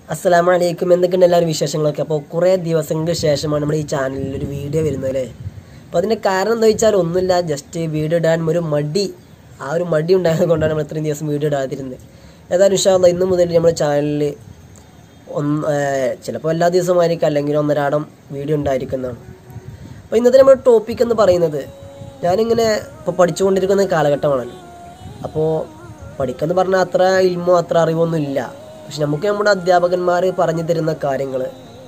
അസ്സലാമു അലൈക്കും എന്തൊക്കെയുണ്ട് എല്ലാവരും വിശേഷങ്ങളൊക്കെ അപ്പോൾ കുറേ ദിവസങ്ങൾക്ക് ശേഷമാണ് നമ്മുടെ ഈ ചാനലിൽ ഒരു വീഡിയോ വരുന്നത് അല്ലേ അപ്പോൾ അതിൻ്റെ കാരണം എന്താ വെച്ചാൽ ഒന്നുമില്ല ജസ്റ്റ് വീഡിയോ ഇടാൻ ഒരു മടി ആ ഒരു മടി ഉണ്ടായത് കൊണ്ടാണ് നമ്മൾ ഇത്രയും ദിവസം വീഡിയോ ഇടാതിരുന്നത് ഏതായാലും ഇൻഷാല്ല ഇന്ന് മുതൽ നമ്മുടെ ചാനലിൽ ഒന്ന് ചിലപ്പോൾ എല്ലാ ദിവസമായിരിക്കും അല്ലെങ്കിൽ ഒന്നരാടം വീഡിയോ ഉണ്ടായിരിക്കുന്നതാണ് അപ്പോൾ ഇന്നത്തെ നമ്മുടെ ടോപ്പിക് എന്ന് പറയുന്നത് ഞാനിങ്ങനെ ഇപ്പോൾ പഠിച്ചുകൊണ്ടിരിക്കുന്ന കാലഘട്ടമാണല്ലോ അപ്പോൾ പഠിക്കുമെന്ന് പറഞ്ഞാൽ അത്ര ഇൽമോ അത്ര അറിവൊന്നും ഇല്ല പക്ഷെ നമുക്ക് നമ്മുടെ അധ്യാപകന്മാർ പറഞ്ഞു തരുന്ന കാര്യങ്ങൾ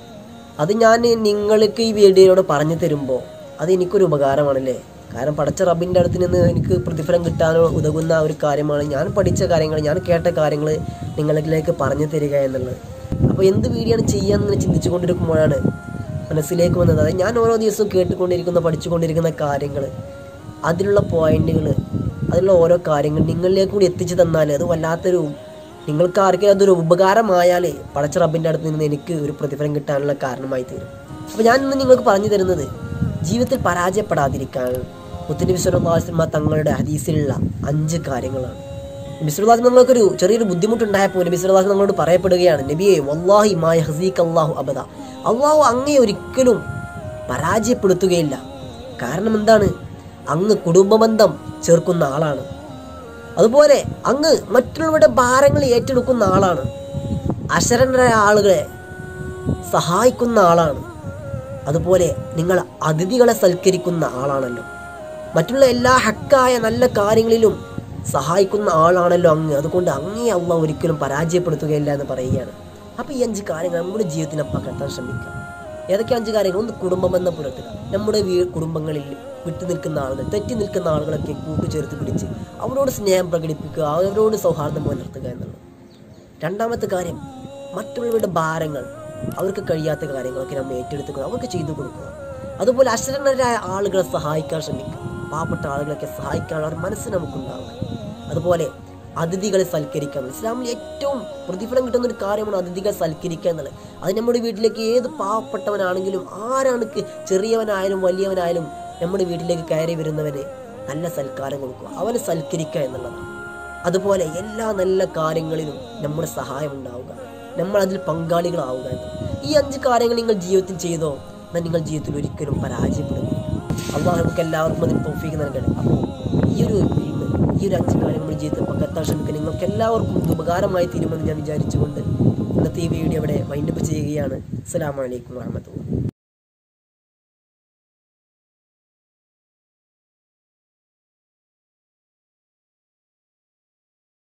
അത് ഞാൻ നിങ്ങൾക്ക് ഈ വീഡിയോയിലൂടെ പറഞ്ഞു തരുമ്പോൾ അത് എനിക്കൊരു ഉപകാരമാണല്ലേ കാരണം പഠിച്ച റബ്ബിൻ്റെ അടുത്ത് നിന്ന് എനിക്ക് പ്രതിഫലം കിട്ടാൻ ഉതകുന്ന ഒരു കാര്യമാണ് ഞാൻ പഠിച്ച കാര്യങ്ങൾ ഞാൻ കേട്ട കാര്യങ്ങൾ നിങ്ങളിലേക്ക് പറഞ്ഞു തരിക എന്നുള്ളത് അപ്പോൾ എന്ത് വീഡിയോ ആണ് ചെയ്യാമെന്ന് ചിന്തിച്ചു കൊണ്ടിരിക്കുമ്പോഴാണ് മനസ്സിലേക്ക് വന്നത് അതായത് ഞാൻ ഓരോ ദിവസവും കേട്ടുകൊണ്ടിരിക്കുന്ന പഠിച്ചുകൊണ്ടിരിക്കുന്ന കാര്യങ്ങൾ അതിലുള്ള പോയിന്റുകൾ അതിലുള്ള ഓരോ കാര്യങ്ങൾ നിങ്ങളിലേക്ക് കൂടി എത്തിച്ചു തന്നാൽ അത് വല്ലാത്തൊരു നിങ്ങൾക്ക് ആർക്കെങ്കിലും അതൊരു ഉപകാരമായാൽ പടച്ച റബ്ബിൻ്റെ അടുത്ത് നിന്ന് എനിക്ക് ഒരു പ്രതിഫലം കിട്ടാനുള്ള കാരണമായി തീരും അപ്പോൾ ഞാൻ ഇന്ന് നിങ്ങൾക്ക് പറഞ്ഞു തരുന്നത് ജീവിതത്തിൽ പരാജയപ്പെടാതിരിക്കാൻ മുത്തനബി സ്വലാസ്മ തങ്ങളുടെ ഹദീസിലുള്ള അഞ്ച് കാര്യങ്ങളാണ് നബി സുല്ലാസ് നിങ്ങൾക്കൊരു ചെറിയൊരു ബുദ്ധിമുട്ടുണ്ടായപ്പോൾ നബി സുല്ലാസ് നിങ്ങളോട് പറയപ്പെടുകയാണ് നബിയെ വല്ലാഹി മായ ഹസീഖ് അള്ളാഹു അബദ അള്ളാഹു അങ്ങേ ഒരിക്കലും പരാജയപ്പെടുത്തുകയില്ല കാരണം എന്താണ് അങ്ങ് കുടുംബബന്ധം ചേർക്കുന്ന ആളാണ് അതുപോലെ അങ്ങ് മറ്റുള്ളവരുടെ ഭാരങ്ങൾ ഏറ്റെടുക്കുന്ന ആളാണ് അശരണരായ ആളുകളെ സഹായിക്കുന്ന ആളാണ് അതുപോലെ നിങ്ങൾ അതിഥികളെ സൽക്കരിക്കുന്ന ആളാണല്ലോ മറ്റുള്ള എല്ലാ ഹക്കായ നല്ല കാര്യങ്ങളിലും സഹായിക്കുന്ന ആളാണല്ലോ അങ്ങ് അതുകൊണ്ട് അങ്ങേ അള്ള ഒരിക്കലും പരാജയപ്പെടുത്തുകയില്ല എന്ന് പറയുകയാണ് അപ്പോൾ ഈ അഞ്ച് കാര്യങ്ങൾ നമ്മുടെ ജീവിതത്തിനെ പകർത്താൻ ശ്രമിക്കുക ഏതൊക്കെ അഞ്ച് കാര്യങ്ങൾ ഒന്ന് കുടുംബമെന്ന പുലർത്തുക നമ്മുടെ വീ കുടുംബങ്ങളിൽ വിട്ടു നിൽക്കുന്ന ആളുകൾ തെറ്റി നിൽക്കുന്ന ആളുകളൊക്കെ കൂട്ടുചേർത്ത് പിടിച്ച് അവരോട് സ്നേഹം പ്രകടിപ്പിക്കുക അവരോട് സൗഹാർദ്ദം പുലർത്തുക എന്നുള്ളത് രണ്ടാമത്തെ കാര്യം മറ്റുള്ളവരുടെ ഭാരങ്ങൾ അവർക്ക് കഴിയാത്ത കാര്യങ്ങളൊക്കെ നമ്മൾ ഏറ്റെടുത്തുക അവർക്ക് ചെയ്തു കൊടുക്കുക അതുപോലെ അശരണരായ ആളുകളെ സഹായിക്കാൻ ശ്രമിക്കുക പാവപ്പെട്ട ആളുകളൊക്കെ സഹായിക്കാൻ അവർ മനസ്സ് നമുക്കുണ്ടാവുക അതുപോലെ അതിഥികളെ സൽക്കരിക്കുക ഇസ്ലാമിൽ ഏറ്റവും പ്രതിഫലം കിട്ടുന്ന ഒരു കാര്യമാണ് അതിഥികളെ സൽക്കരിക്കുക എന്നുള്ളത് അത് നമ്മുടെ വീട്ടിലേക്ക് ഏത് പാവപ്പെട്ടവനാണെങ്കിലും ആരാണ് ചെറിയവനായാലും വലിയവനായാലും നമ്മുടെ വീട്ടിലേക്ക് കയറി വരുന്നവന് നല്ല സൽക്കാരം കൊടുക്കുക അവനെ സൽക്കരിക്കുക എന്നുള്ളതാണ് അതുപോലെ എല്ലാ നല്ല കാര്യങ്ങളിലും നമ്മുടെ സഹായം ഉണ്ടാവുക നമ്മൾ അതിൽ പങ്കാളികളാവുക എന്നുള്ളത് ഈ അഞ്ച് കാര്യങ്ങൾ നിങ്ങൾ ജീവിതത്തിൽ ചെയ്തോ എന്നാൽ നിങ്ങൾ ജീവിതത്തിൽ ഒരിക്കലും പരാജയപ്പെടുന്നു അള്ളാഹ് നമുക്ക് എല്ലാവർക്കും അതിന് തോഫീക്ക് നൽകണം അപ്പോൾ ഈ ഒരു ഇൽമ്, ഈ ഒരു അഞ്ച് കാര്യം നമ്മുടെ ജീവിതത്തിൽ പകർത്താൻ ശ്രമിക്കുക നിങ്ങൾക്ക് എല്ലാവർക്കും ഇത് ഉപകാരമായി തീരുമെന്ന് ഞാൻ വിചാരിച്ചുകൊണ്ട് ഇന്നത്തെ ഈ വീഡിയോ ഇവിടെ വൈൻഡപ്പ് ചെയ്യുകയാണ് അസ്സലാമു അലൈക്കും വാഹമത്തുള്ള